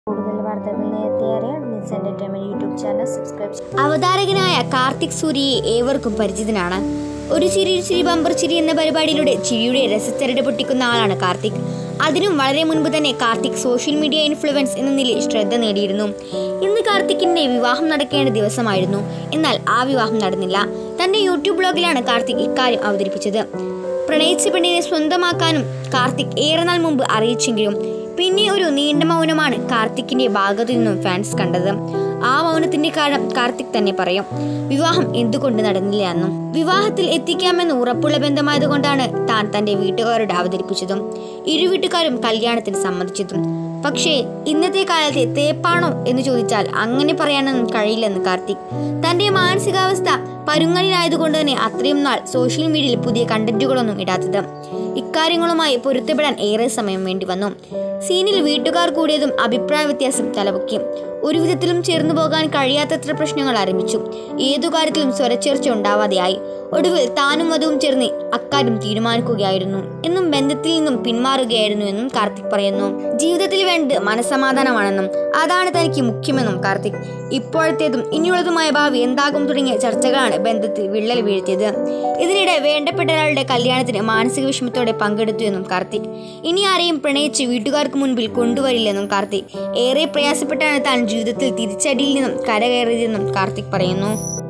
കൂടുതൽ വാർത്തകൾ നേരത്തെ അറിയാൻ news entertainment YouTube channel subscribe ചെയ്യുക അവതാരകനായ കാർത്തിക് സൂര്യയെ ഏവർക്കും പരിചിതനാണ് ഒരു ചിരി ഒരു ചിരി ബമ്പർ ചിരി എന്ന പരിപാടിയിലൂടെ ചിരിയുടെ രസച്ചരട് പൊട്ടിക്കുന്ന ആളാണ് കാർത്തിക് അതിനും വളരെ മുൻപ് തന്നെ കാർത്തിക് സോഷ്യൽ മീഡിയ ഇൻഫ്ലുവൻസ് എന്ന നിലയിൽ ശ്രദ്ധ നേടിയിരുന്നു ഇന്ന് കാർത്തിക്കിന്റെ വിവാഹം നടക്കേണ്ട ദിവസമായിരുന്നു എന്നാൽ ആ വിവാഹം നടന്നില്ല തന്റെ യൂട്യൂബ് ബ്ലോഗിലാണ് കാർത്തിക് ഇക്കാര്യം അവതരിപ്പിച്ചത് പ്രണയിച്ച പെണ്ണിനെ സ്വന്തമാക്കാനും കാർത്തിക് ഏറെ നാൾ മുമ്പ് അറിയിച്ചെങ്കിലും പിന്നെ ഒരു നീണ്ട മൗനമാണ് കാർത്തിക്കിന്റെ ഭാഗത്തു നിന്നും ഫാൻസ് കണ്ടത് ആ മൗനത്തിന്റെ കാരണം കാർത്തിക് തന്നെ പറയും വിവാഹം എന്തുകൊണ്ട് നടന്നില്ല എന്നും വിവാഹത്തിൽ എത്തിക്കാമെന്ന് ഉറപ്പുള്ള ബന്ധമായതുകൊണ്ടാണ് താൻ തന്റെ വീട്ടുകാരോട് അവതരിപ്പിച്ചതും ഇരു വീട്ടുകാരും കല്യാണത്തിന് സമ്മതിച്ചതും പക്ഷേ ഇന്നത്തെ കാലത്തെ തേപ്പാണോ എന്ന് ചോദിച്ചാൽ അങ്ങനെ പറയാനൊന്നും കഴിയില്ലെന്ന് കാർത്തിക് തന്റെ മാനസികാവസ്ഥ പരുങ്ങലിലായതുകൊണ്ട് തന്നെ അത്രയും നാൾ സോഷ്യൽ മീഡിയയിൽ പുതിയ കണ്ടന്റുകളൊന്നും ഇടാത്തത് ഇക്കാര്യങ്ങളുമായി പൊരുത്തപ്പെടാൻ ഏറെ സമയം വേണ്ടി വന്നു സീനിൽ വീട്ടുകാർ കൂടിയതും അഭിപ്രായ വ്യത്യാസം തലപൊക്കി ഒരു വിധത്തിലും ചേർന്നു പോകാൻ കഴിയാത്തത്ര പ്രശ്നങ്ങൾ ആരംഭിച്ചു ഏതു കാര്യത്തിലും സ്വരച്ചേർച്ച ഉണ്ടാവാതെയായി ഒടുവിൽ താനും വധുവും ചേർന്ന് അക്കാര്യം തീരുമാനിക്കുകയായിരുന്നു എന്നും ബന്ധത്തിൽ നിന്നും പിന്മാറുകയായിരുന്നു എന്നും കാർത്തിക് പറയുന്നു ജീവിതത്തിൽ വേണ്ടത് മനസമാധാനമാണെന്നും അതാണ് തനിക്ക് മുഖ്യമെന്നും കാർത്തിക് ഇപ്പോഴത്തേതും ഇനിയുള്ളതുമായ ഭാവി എന്താകും തുടങ്ങിയ ചർച്ചകളാണ് ബന്ധത്തിൽ വിള്ളൽ വീഴ്ത്തിയത് ഇതിനിടെ വേണ്ടപ്പെട്ട ഒരാളുടെ കല്യാണത്തിന് മാനസിക വിഷമത്തോടെ പങ്കെടുത്തു എന്നും കാർത്തിക് ഇനി ആരെയും പ്രണയിച്ച് വീട്ടുകാർക്ക് മുൻപിൽ കൊണ്ടുവരില്ലെന്നും കാർത്തിക് ഏറെ പ്രയാസപ്പെട്ടാണ് താൻ ജീവിതത്തിൽ തിരിച്ചടിയിൽ നിന്നും കരകയറിയതെന്നും കാർത്തിക് പറയുന്നു